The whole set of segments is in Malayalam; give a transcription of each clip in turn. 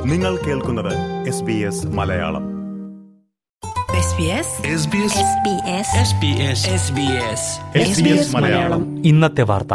നിങ്ങൾ കേൾക്കുന്നത് S B S Malayalam SBS Malayalam ഇന്നത്തെ വാർത്ത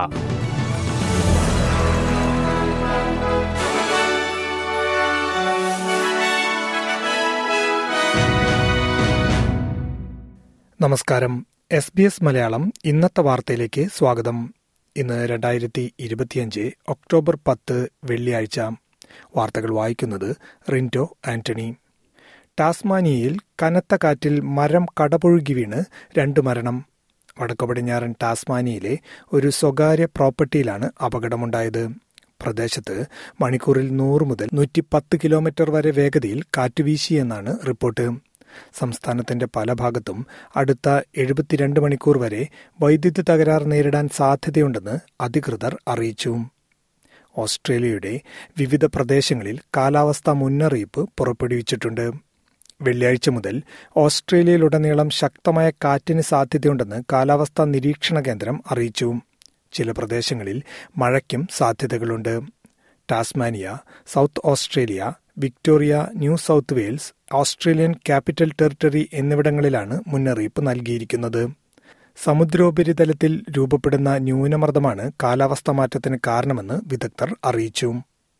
നമസ്കാരം എസ് ബി എസ് മലയാളം ഇന്നത്തെ വാർത്തയിലേക്ക് സ്വാഗതം ഇന്ന് രണ്ടായിരത്തി ഇരുപത്തിയഞ്ച് ഒക്ടോബർ പത്ത് വെള്ളിയാഴ്ച വാർത്തകൾ വായിക്കുന്നത് റിൻറ്റോ ആന്റണി ടാസ്മാനിയയിൽ കനത്ത കാറ്റിൽ മരം കടപുഴുകി വീണ് രണ്ട് മരണം വടക്കു പടിഞ്ഞാറൻ ടാസ്മാനിയയിലെ ഒരു സ്വകാര്യ പ്രോപ്പർട്ടിയിലാണ് അപകടമുണ്ടായത് പ്രദേശത്ത് മണിക്കൂറിൽ നൂറ് മുതൽ നൂറ്റിപ്പത്ത് കിലോമീറ്റർ വരെ വേഗതയിൽ കാറ്റുവീശിയെന്നാണ് റിപ്പോർട്ട് സംസ്ഥാനത്തിന്റെ പല ഭാഗത്തും അടുത്ത എഴുപത്തിരണ്ട് മണിക്കൂർ വരെ വൈദ്യുതി തകരാർ നേരിടാൻ സാധ്യതയുണ്ടെന്ന് അധികൃതർ അറിയിച്ചു ഓസ്ട്രേലിയയുടെ വിവിധ പ്രദേശങ്ങളിൽ കാലാവസ്ഥാ മുന്നറിയിപ്പ് പുറപ്പെടുവിച്ചിട്ടുണ്ട് വെള്ളിയാഴ്ച മുതൽ ഓസ്ട്രേലിയയിലുടനീളം ശക്തമായ കാറ്റിന് സാധ്യതയുണ്ടെന്ന് കാലാവസ്ഥാ നിരീക്ഷണ കേന്ദ്രം അറിയിച്ചു ചില പ്രദേശങ്ങളിൽ മഴയ്ക്കും സാധ്യതകളുണ്ട് Tasmania South Australia Victoria New South Wales Australian Capital Territory എന്നിവിടങ്ങളിലാണ് മുന്നറിയിപ്പ് നൽകിയിരിക്കുന്നത് സമുദ്രോപരിതലത്തിൽ രൂപപ്പെടുന്ന ന്യൂനമർദ്ദമാണ് കാലാവസ്ഥാ മാറ്റത്തിന് കാരണമെന്ന് വിദഗ്ധർ അറിയിച്ചു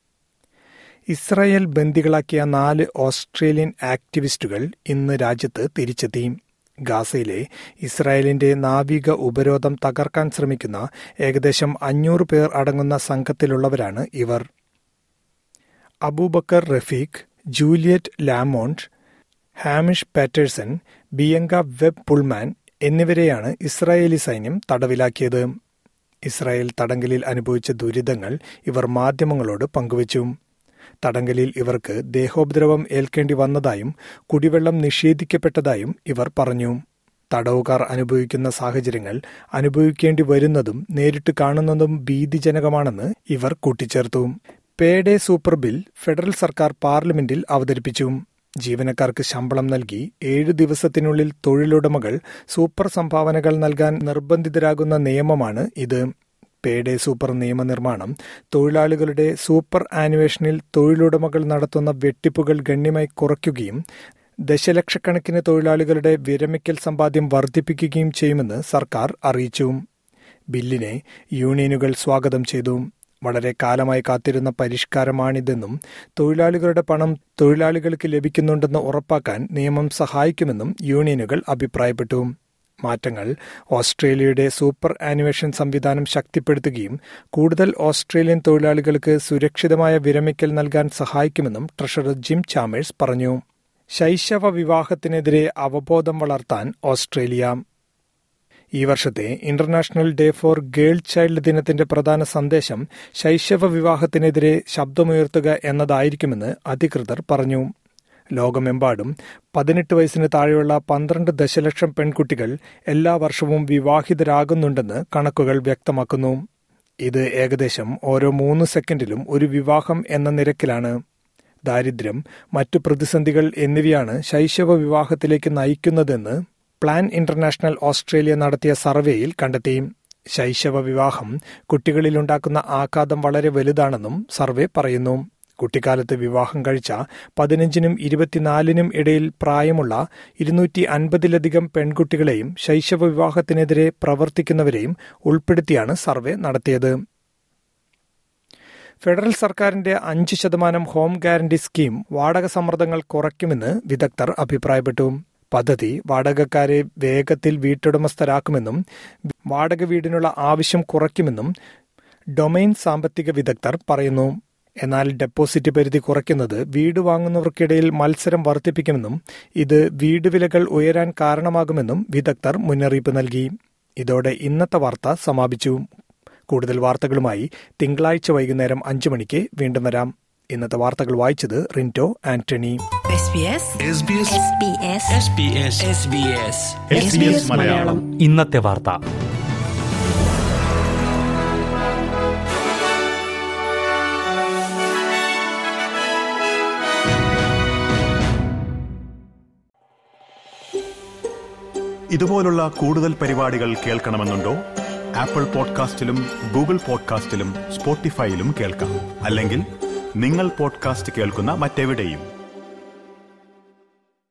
ഇസ്രായേൽ ബന്ദികളാക്കിയ നാല് ഓസ്ട്രേലിയൻ ആക്ടിവിസ്റ്റുകൾ ഇന്ന് രാജ്യത്ത് തിരിച്ചെത്തി ഗാസയിലെ ഇസ്രായേലിന്റെ നാവിക ഉപരോധം തകർക്കാൻ ശ്രമിക്കുന്ന ഏകദേശം അഞ്ഞൂറ് പേർ അടങ്ങുന്ന സംഘത്തിലുള്ളവരാണ് ഇവർ Abubakar Rafiq Juliet Lamont Hamish Paterson Bianca Webb Pullman എന്നിവരെയാണ് ഇസ്രായേലി സൈന്യം തടവിലാക്കിയത് ഇസ്രായേൽ തടങ്കലിൽ അനുഭവിച്ച ദുരിതങ്ങൾ ഇവർ മാധ്യമങ്ങളോട് പങ്കുവച്ചു തടങ്കലിൽ ഇവർക്ക് ദേഹോപദ്രവം ഏൽക്കേണ്ടി വന്നതായും കുടിവെള്ളം നിഷേധിക്കപ്പെട്ടതായും ഇവർ പറഞ്ഞു തടവുകാർ അനുഭവിക്കുന്ന സാഹചര്യങ്ങൾ അനുഭവിക്കേണ്ടി വരുന്നതും നേരിട്ട് കാണുന്നതും ഭീതിജനകമാണെന്ന് ഇവർ കൂട്ടിച്ചേർത്തു pay day super bill federal സർക്കാർ പാർലമെന്റിൽ അവതരിപ്പിച്ചു ജീവനക്കാർക്ക് ശമ്പളം നൽകി ഏഴു ദിവസത്തിനുള്ളിൽ തൊഴിലുടമകൾ സൂപ്പർ സംഭാവനകൾ നൽകാൻ നിർബന്ധിതരാകുന്ന നിയമമാണ് ഇത് പേ ഡേ സൂപ്പർ നിയമനിർമ്മാണം തൊഴിലാളികളുടെ സൂപ്പർ ആനുവേഷനിൽ തൊഴിലുടമകൾ നടത്തുന്ന വെട്ടിപ്പുകൾ ഗണ്യമായി കുറയ്ക്കുകയും ദശലക്ഷക്കണക്കിന് തൊഴിലാളികളുടെ വിരമിക്കൽ സമ്പാദ്യം വർദ്ധിപ്പിക്കുകയും ചെയ്യുമെന്ന് സർക്കാർ അറിയിച്ചു ബില്ലിനെ യൂണിയനുകൾ സ്വാഗതം ചെയ്തു വളരെ കാലമായി കാത്തിരുന്ന പരിഷ്കാരമാണിതെന്നും തൊഴിലാളികളുടെ പണം തൊഴിലാളികൾക്ക് ലഭിക്കുന്നുണ്ടെന്ന് ഉറപ്പാക്കാൻ നിയമം സഹായിക്കുമെന്നും യൂണിയനുകൾ അഭിപ്രായപ്പെട്ടു മാറ്റങ്ങൾ ഓസ്ട്രേലിയയുടെ സൂപ്പർ ആനിവേഷൻ സംവിധാനം ശക്തിപ്പെടുത്തുകയും കൂടുതൽ ഓസ്ട്രേലിയൻ തൊഴിലാളികൾക്ക് സുരക്ഷിതമായ വിരമിക്കൽ നൽകാൻ സഹായിക്കുമെന്നും ട്രഷറർ ജിം ചാമേഴ്സ് പറഞ്ഞു ശൈശവ വിവാഹത്തിനെതിരെ അവബോധം വളർത്താൻ ഓസ്ട്രേലിയ ഈ വർഷത്തെ international day for girl child ദിനത്തിന്റെ പ്രധാന സന്ദേശം ശൈശവ വിവാഹത്തിനെതിരെ ശബ്ദമുയർത്തുക എന്നതായിരിക്കുമെന്ന് അധികൃതർ പറഞ്ഞു ലോകമെമ്പാടും പതിനെട്ട് വയസ്സിന് താഴെയുള്ള പന്ത്രണ്ട് ദശലക്ഷം പെൺകുട്ടികൾ എല്ലാ വർഷവും വിവാഹിതരാകുന്നുണ്ടെന്ന് കണക്കുകൾ വ്യക്തമാക്കുന്നു ഇത് ഏകദേശം ഓരോ മൂന്ന് സെക്കൻഡിലും ഒരു വിവാഹം എന്ന നിരക്കിലാണ് ദാരിദ്ര്യം മറ്റു പ്രതിസന്ധികൾ എന്നിവയാണ് ശൈശവ വിവാഹത്തിലേക്ക് നയിക്കുന്നതെന്ന് പ്ലാൻ ഇന്റർനാഷണൽ ഓസ്ട്രേലിയ നടത്തിയ സർവേയിൽ കണ്ടെത്തി ശൈശവ വിവാഹം കുട്ടികളിലുണ്ടാക്കുന്ന ആഘാതം വളരെ വലുതാണെന്നും സർവേ പറയുന്നു കുട്ടിക്കാലത്ത് വിവാഹം കഴിച്ച പതിനഞ്ചിനും ഇരുപത്തിനാലിനും ഇടയിൽ പ്രായമുള്ള ഇരുന്നൂറ്റി അൻപതിലധികം പെൺകുട്ടികളെയും ശൈശവ വിവാഹത്തിനെതിരെ പ്രവർത്തിക്കുന്നവരെയും ഉൾപ്പെടുത്തിയാണ് സർവേ നടത്തിയത് ഫെഡറൽ സർക്കാരിന്റെ അഞ്ച് ശതമാനം ഹോം ഗ്യാരണ്ടി സ്കീം വാടക സമ്മർദ്ദങ്ങൾ കുറയ്ക്കുമെന്ന് വിദഗ്ധർ അഭിപ്രായപ്പെട്ടു പദ്ധതി വാടകക്കാരെ വേഗത്തിൽ വീട്ടുടമസ്ഥരാക്കുമെന്നും വാടക വീടിനുള്ള ആവശ്യം കുറയ്ക്കുമെന്നും ഡൊമൈൻ സാമ്പത്തിക വിദഗ്ധർ പറയുന്നു എന്നാൽ ഡെപ്പോസിറ്റ് പരിധി കുറയ്ക്കുന്നത് വീട് വാങ്ങുന്നവർക്കിടയിൽ മത്സരം വർദ്ധിപ്പിക്കുമെന്നും ഇത് വീട് വിലകൾ ഉയരാൻ കാരണമാകുമെന്നും വിദഗ്ധർ മുന്നറിയിപ്പ് നൽകി ഇതോടെ ഇന്നത്തെ വാർത്ത സമാപിച്ചു കൂടുതൽ വാർത്തകളുമായി തിങ്കളാഴ്ച വൈകുന്നേരം അഞ്ചു മണിക്ക് വീണ്ടും വരാം ഇന്നത്തെ വാർത്തകൾ വായിച്ചത് റിൻറ്റോ ആന്റണി SBS മലയാളം ഇന്നത്തെ വാർത്ത ഇതുപോലുള്ള കൂടുതൽ പരിപാടികൾ കേൾക്കണമെന്നുണ്ടോ ആപ്പിൾ പോഡ്കാസ്റ്റിലും ഗൂഗിൾ പോഡ്കാസ്റ്റിലും സ്പോട്ടിഫൈയിലും കേൾക്കാം അല്ലെങ്കിൽ നിങ്ങൾ പോഡ്കാസ്റ്റ് കേൾക്കുന്ന മറ്റെവിടെയും